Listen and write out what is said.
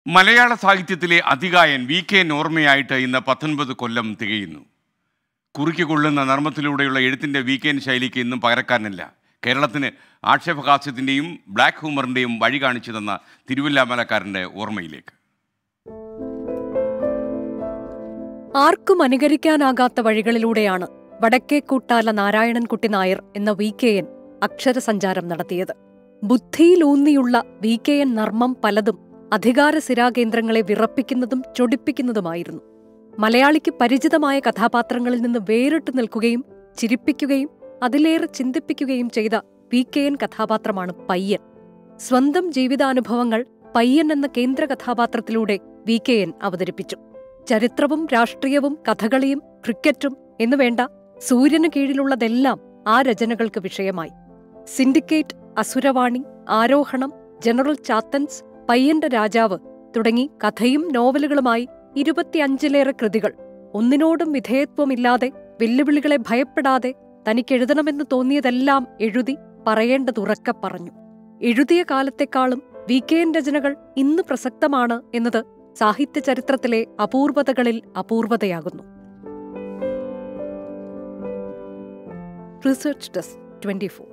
മലയാള സാഹിത്യത്തിലെ അതികായൻ V K നോർമയായിട്ട് ഇന്ന് പത്തൊൻപത് കൊല്ലം തികയുന്നു കുറുക്കി കൊള്ളുന്ന നർമ്മത്തിലൂടെയുള്ള എഴുത്തിൻ്റെ വീക്കെൻഡ് ശൈലിക്ക് ഇന്നും പകരക്കാരനില്ല കേരളത്തിന് ആക്ഷേപഹാസ്യത്തിൻ്റെയും ബ്ലാക്ക് ഹ്യൂമറിൻ്റെയും വഴി കാണിച്ചു തന്ന തിരുവല്ലാമലക്കാരൻ്റെ ഓർമ്മയിലേക്ക് ആർക്കും അനുകരിക്കാനാകാത്ത വഴികളിലൂടെയാണ് വടക്കേക്കൂട്ടാല നാരായണൻകുട്ടി നായർ എന്ന വി കെ എൻ അക്ഷരസഞ്ചാരം നടത്തിയത് ബുദ്ധിയിലൂന്നിയുള്ള വി കെ എൻ നർമ്മം പലതും അധികാര സിരാകേന്ദ്രങ്ങളെ വിറപ്പിക്കുന്നതും ചൊടിപ്പിക്കുന്നതുമായിരുന്നു മലയാളിക്ക് പരിചിതമായ കഥാപാത്രങ്ങളിൽ നിന്ന് വേറിട്ടു നിൽക്കുകയും ചിരിപ്പിക്കുകയും അതിലേറെ ചിന്തിപ്പിക്കുകയും ചെയ്ത വി കെ എൻ കഥാപാത്രമാണ് പയ്യൻ സ്വന്തം ജീവിതാനുഭവങ്ങൾ പയ്യൻ എന്ന കേന്ദ്ര കഥാപാത്രത്തിലൂടെ വി കെ എൻ അവതരിപ്പിച്ചു ചരിത്രവും രാഷ്ട്രീയവും കഥകളിയും ക്രിക്കറ്റും എന്നുവേണ്ട സൂര്യന് കീഴിലുള്ളതെല്ലാം ആ രചനകൾക്ക് വിഷയമായി സിൻഡിക്കേറ്റ് അസുരവാണി ആരോഹണം ജനറൽ ചാത്തൻസ് പയ്യന്റെ രാജാവ് തുടങ്ങി കഥയും നോവലുകളുമായി ഇരുപത്തിയഞ്ചിലേറെ കൃതികൾ ഒന്നിനോടും വിധേയത്വമില്ലാതെ വെല്ലുവിളികളെ ഭയപ്പെടാതെ തനിക്കെഴുതണമെന്ന് തോന്നിയതെല്ലാം എഴുതി പറയേണ്ടതുറക്കെ പറഞ്ഞു എഴുതിയ കാലത്തെക്കാളും വി കെ എൻ രചനകൾ ഇന്ന് പ്രസക്തമാണ് എന്നത് സാഹിത്യ ചരിത്രത്തിലെ അപൂർവതകളിൽ അപൂർവതയാകുന്നു റിസർച്ച് ഡെസ്ക് ട്വന്റി